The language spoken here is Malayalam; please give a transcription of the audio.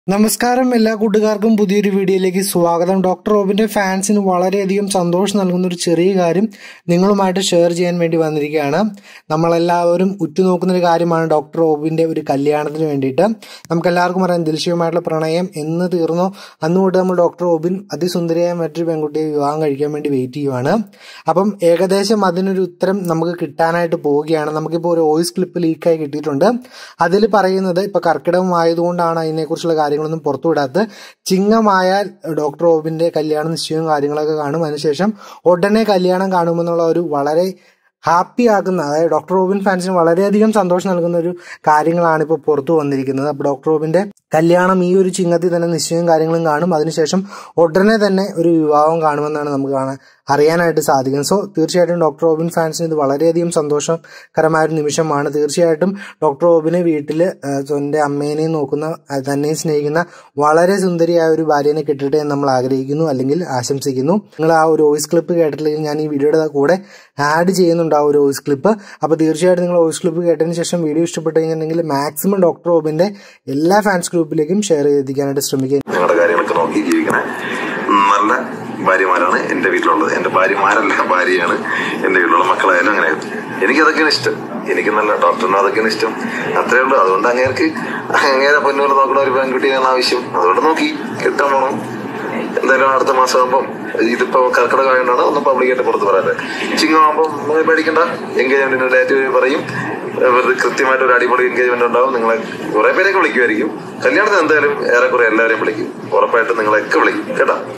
നമസ്കാരം എല്ലാ കൂട്ടുകാർക്കും പുതിയൊരു വീഡിയോയിലേക്ക് സ്വാഗതം ഡോക്ടർ റോബിന്റെ ഫാൻസിന് വളരെയധികം സന്തോഷം നൽകുന്ന ഒരു ചെറിയ കാര്യം നിങ്ങളുമായിട്ട് ഷെയർ ചെയ്യാൻ വേണ്ടി വന്നിരിക്കുകയാണ് നമ്മളെല്ലാവരും ഉറ്റുനോക്കുന്ന ഒരു കാര്യമാണ് ഡോക്ടർ റോബിന്റെ ഒരു കല്യാണത്തിന് വേണ്ടിയിട്ട് നമുക്കെല്ലാവർക്കും അറിയാം ദിൽഷയുമായിട്ടുള്ള പ്രണയം എന്ന് തീർന്നോ അന്ന് തൊട്ട് നമ്മൾ ഡോക്ടർ റോബിൻ അതിസുന്ദരിയായ മറ്റൊരു പെൺകുട്ടിയെ വിവാഹം കഴിക്കാൻ വേണ്ടി വെയിറ്റ് ചെയ്യുവാണ് അപ്പം ഏകദേശം അതിനൊരു ഉത്തരം നമുക്ക് കിട്ടാനായിട്ട് പോവുകയാണ് നമുക്കിപ്പോൾ ഒരു വോയിസ് ക്ലിപ്പ് ലീക്കായി കിട്ടിയിട്ടുണ്ട് അതിൽ പറയുന്നത് ഇപ്പൊ കർക്കിടകം ആയതുകൊണ്ടാണ് അതിനെക്കുറിച്ചുള്ള കാര്യങ്ങളൊന്നും പുറത്തുവിടാത്തത് ചിങ്ങമായാൽ ഡോക്ടർ റോബിന്റെ കല്യാണ നിശ്ചയവും കാര്യങ്ങളൊക്കെ കാണും അതിനുശേഷം ഉടനെ കല്യാണം കാണുമെന്നുള്ള ഒരു വളരെ ഹാപ്പി ആക്കുന്ന അതായത് ഡോക്ടർ റോബിൻ ഫാൻസിന് വളരെയധികം സന്തോഷം നൽകുന്ന ഒരു കാര്യങ്ങളാണ് ഇപ്പോൾ പുറത്തു വന്നിരിക്കുന്നത് അപ്പോൾ ഡോക്ടർ റോബിന്റെ കല്യാണം ഈ ഒരു ചിങ്ങത്തിൽ തന്നെ നിശ്ചയവും കാര്യങ്ങളും കാണും അതിനുശേഷം ഉടനെ തന്നെ ഒരു വിവാഹം കാണുമെന്നാണ് നമുക്ക് കാണാൻ അറിയാനായിട്ട് സാധിക്കും സോ തീർച്ചയായിട്ടും ഡോക്ടർ റോബിൻ ഫാൻസിന് ഇത് വളരെയധികം സന്തോഷകരമായ ഒരു നിമിഷമാണ് തീർച്ചയായിട്ടും ഡോക്ടർ റോബിനെ വീട്ടിൽ സ്വന്തം അമ്മേനെയും നോക്കുന്ന അത് തന്നെയും സ്നേഹിക്കുന്ന വളരെ സുന്ദരിയായ ഒരു ഭാര്യനെ കിട്ടട്ടെ എന്ന് നമ്മൾ ആഗ്രഹിക്കുന്നു അല്ലെങ്കിൽ ആശംസിക്കുന്നു നിങ്ങൾ ആ ഒരു വോയിസ് ക്ലിപ്പ് കേട്ടില്ലെങ്കിൽ ഞാൻ ഈ വീഡിയോയുടെ കൂടെ ആഡ് ചെയ്യുന്നുണ്ട് ആ ഒരു വോയിസ് ക്ലിപ്പ് അപ്പോൾ തീർച്ചയായിട്ടും നിങ്ങൾ വോയിസ് ക്ലിപ്പ് കേട്ടതിന് ശേഷം വീഡിയോ ഇഷ്ടപ്പെട്ടു കഴിഞ്ഞിട്ടുണ്ടെങ്കിൽ മാക്സിമം ഡോക്ടർ റോബിന്റെ എല്ലാ ഫാൻസ് ഗ്രൂപ്പിലേക്കും ഷെയർ ചെയ്തെത്തിക്കാനായിട്ട് ശ്രമിക്കുക ഞങ്ങളുടെ കാര്യങ്ങളൊക്കെ നോക്കി ജീവിക്കണേ നല്ല ഭാര്യമാരാണ് എൻ്റെ വീട്ടിലുള്ളത് എൻ്റെ ഭാര്യമാരല്ല ഭാര്യയാണ് എൻ്റെ വീട്ടിലുള്ള മക്കളായാലും അങ്ങനെ എനിക്കതൊക്കെയാണ് ഇഷ്ടം എനിക്ക് നല്ല ഡോക്ടറിന് അതൊക്കെയാണ് ഇഷ്ടം അത്രേ ഉള്ളൂ അതുകൊണ്ട് അങ്ങേർക്ക് അങ്ങേരെ പൊന്നുപോലെ നോക്കുന്ന ഒരു പെൺകുട്ടിയാണ് ആവശ്യം അതുകൊണ്ട് നോക്കി കിട്ടാൻ പോണം എന്തായാലും അടുത്ത മാസം ആകുമ്പം ഇതിപ്പോ കർക്കിടക ആയതുകൊണ്ടാണ് ഒന്നും പബ്ലിക്കായിട്ട് പുറത്ത് പറയാതെ ചിങ്ങമാകുമ്പോൾ നിങ്ങൾ പേടിക്കണ്ട എൻഗേജ്മെന്റിന് ഡേറ്റ് പറയും വെറുതെ കൃത്യമായിട്ട് ഒരു അടിപൊളി എൻഗേജ്മെന്റ് ഉണ്ടാവും നിങ്ങളെ കുറെ പേരെയൊക്കെ വിളിക്കുമായിരിക്കും കല്യാണത്തിന് എന്തായാലും ഏറെക്കുറെ എല്ലാവരെയും വിളിക്കും ഉറപ്പായിട്ടും നിങ്ങളെയൊക്കെ വിളിക്കും കേട്ടോ